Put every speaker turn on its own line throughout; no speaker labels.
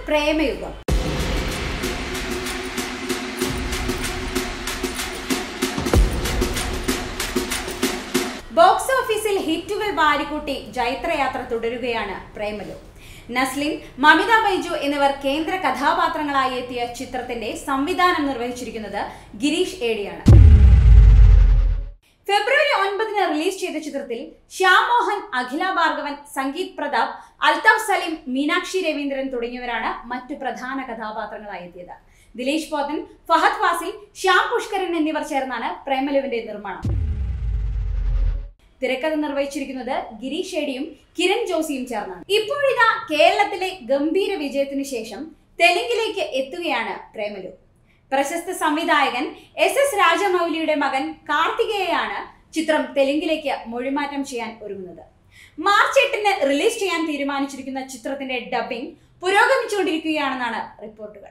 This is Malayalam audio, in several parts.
പ്രേമയുഗം ബോക്സ് ഓഫീസിൽ ഹിറ്റുകൾ വാരിക്കൂട്ടി ജൈത്രയാത്ര തുടരുകയാണ് പ്രേമലു നസ്ലിൻ മമിത ബൈജു എന്നിവർ കേന്ദ്ര കഥാപാത്രങ്ങളായി എത്തിയ ചിത്രത്തിന്റെ സംവിധാനം നിർവഹിച്ചിരിക്കുന്നത് ഗിരീഷ് ഏടിയാണ് ഫെബ്രുവരി ഒൻപതിന് റിലീസ് ചെയ്ത ചിത്രത്തിൽ ശ്യാം മോഹൻ അഖില ഭാർഗവൻ സംഗീത് പ്രതാപ് അൽതാഫ് സലീം മീനാക്ഷി രവീന്ദ്രൻ തുടങ്ങിയവരാണ് മറ്റു പ്രധാന കഥാപാത്രങ്ങളായി എത്തിയത് ദിലീഷ് പോത്തൻ ഫഹദ് ഫാസിൽ ശ്യാം പുഷ്കരൻ എന്നിവർ ചേർന്നാണ് പ്രേമലുവിന്റെ നിർമ്മാണം തിരക്കഥ നിർവഹിച്ചിരിക്കുന്നത് ഗിരീഷ് ഷേഡിയും കിരൺ ജോസിയും ചേർന്നാണ് ഇപ്പോഴിതാ കേരളത്തിലെ ഗംഭീര വിജയത്തിനു ശേഷം തെലുങ്കിലേക്ക് എത്തുകയാണ് പ്രേമലു പ്രശസ്ത സംവിധായകൻ എസ് എസ് രാജമൗലിയുടെ മകൻ കാർത്തികേയാണ് ചിത്രം തെലുങ്കിലേക്ക് മൊഴിമാറ്റം ചെയ്യാൻ ഒരുങ്ങുന്നത് മാർച്ച് എട്ടിന് റിലീസ് ചെയ്യാൻ തീരുമാനിച്ചിരിക്കുന്ന ചിത്രത്തിന്റെ ഡബ്ബിംഗ് പുരോഗമിച്ചുകൊണ്ടിരിക്കുകയാണെന്നാണ് റിപ്പോർട്ടുകൾ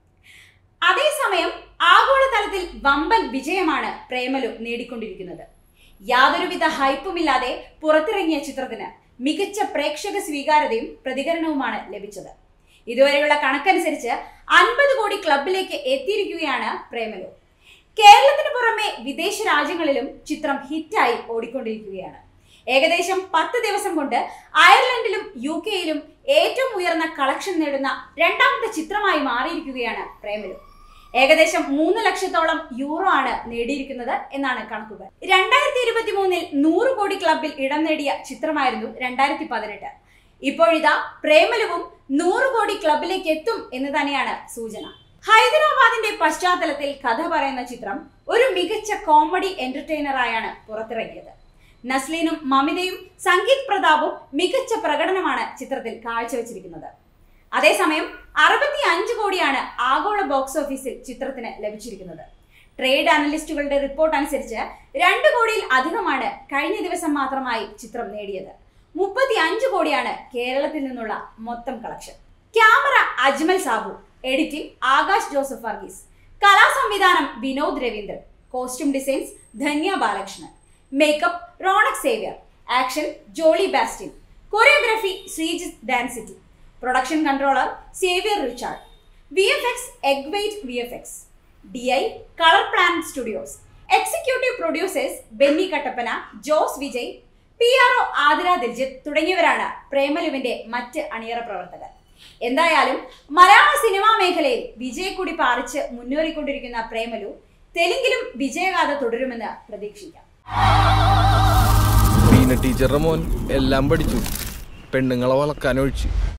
അതേസമയം ആഗോളതലത്തിൽ വമ്പൻ വിജയമാണ് പ്രേമലു നേടിക്കൊണ്ടിരിക്കുന്നത് യാതൊരുവിധ ഹൈപ്പുമില്ലാതെ പുറത്തിറങ്ങിയ ചിത്രത്തിന് മികച്ച പ്രേക്ഷക സ്വീകാര്യതയും പ്രതികരണവുമാണ് ലഭിച്ചത് ഇതുവരെയുള്ള കണക്കനുസരിച്ച് അൻപത് കോടി ക്ലബിലേക്ക് എത്തിയിരിക്കുകയാണ് പ്രേമലു കേരളത്തിന് പുറമെ വിദേശ രാജ്യങ്ങളിലും ചിത്രം ഹിറ്റായി ഓടിക്കൊണ്ടിരിക്കുകയാണ് ഏകദേശം പത്ത് ദിവസം കൊണ്ട് അയർലൻഡിലും യു കെയിലും ഏറ്റവും ഉയർന്ന കളക്ഷൻ നേടുന്ന രണ്ടാമത്തെ ചിത്രമായി മാറിയിരിക്കുകയാണ് പ്രേമലു ഏകദേശം മൂന്ന് ലക്ഷത്തോളം യൂറോ ആണ് നേടിയിരിക്കുന്നത് എന്നാണ് കണക്കുകൾ രണ്ടായിരത്തി ഇരുപത്തി മൂന്നിൽ നൂറ് കോടി ക്ലബിൽ ഇടം നേടിയ ചിത്രമായിരുന്നു രണ്ടായിരത്തി പതിനെട്ട് ഇപ്പോഴിതാ പ്രേമലുവും നൂറ് കോടി ക്ലബിലേക്ക് എത്തും എന്ന് തന്നെയാണ് സൂചന ഹൈദരാബാദിന്റെ പശ്ചാത്തലത്തിൽ കഥ പറയുന്ന ചിത്രം ഒരു മികച്ച കോമഡി എന്റർടൈനറായാണ് പുറത്തിറങ്ങിയത് നസ്ലീനും മമിതയും സംഗീത് പ്രതാപും മികച്ച പ്രകടനമാണ് ചിത്രത്തിൽ കാഴ്ചവെച്ചിരിക്കുന്നത് അതേസമയം അറുപത്തി അഞ്ച് കോടിയാണ് ആഗോള ബോക്സ് ഓഫീസിൽ ചിത്രത്തിന് ലഭിച്ചിരിക്കുന്നത് ട്രേഡ് അനലിസ്റ്റുകളുടെ റിപ്പോർട്ട് അനുസരിച്ച് രണ്ട് കോടിയിൽ അധികമാണ് കഴിഞ്ഞ ദിവസം മാത്രമായി ചിത്രം നേടിയത് മുപ്പത്തി അഞ്ച് കോടിയാണ് കേരളത്തിൽ നിന്നുള്ള മൊത്തം collection camera Ajmal Sabu editing Akash Joseph Varghese കലാസംവിധാനം Vinod Raveendran costume designs Dhanya Balakrishnan makeup Ronak Xavier action Jolly Bastin choreography Sreejith Dancity production controller Xavier Richard V F X eggwhite V F X D I colour plan studios executive producers Benny Kattappana Jose Vijay P R O Athira Diljith തുടങ്ങിയവരാണ് പ്രേമലുവിന്റെ മറ്റ് അണിയറ പ്രവർത്തകർ എന്തായാലും മലയാള സിനിമാ മേഖലയിൽ വിജയക്കുടി പാറിച്ച് മുന്നേറിക്കൊണ്ടിരിക്കുന്ന പ്രേമലു തെലുങ്കിലും വിജയഗാഥ തുടരുമെന്ന് പ്രതീക്ഷിക്കാം
ബീന ടീച്ചറുടെ മോൻ എല്ലാം പഠിച്ചു പെണ്ണുങ്ങളെ വളക്കാൻ ഒഴിച്ചു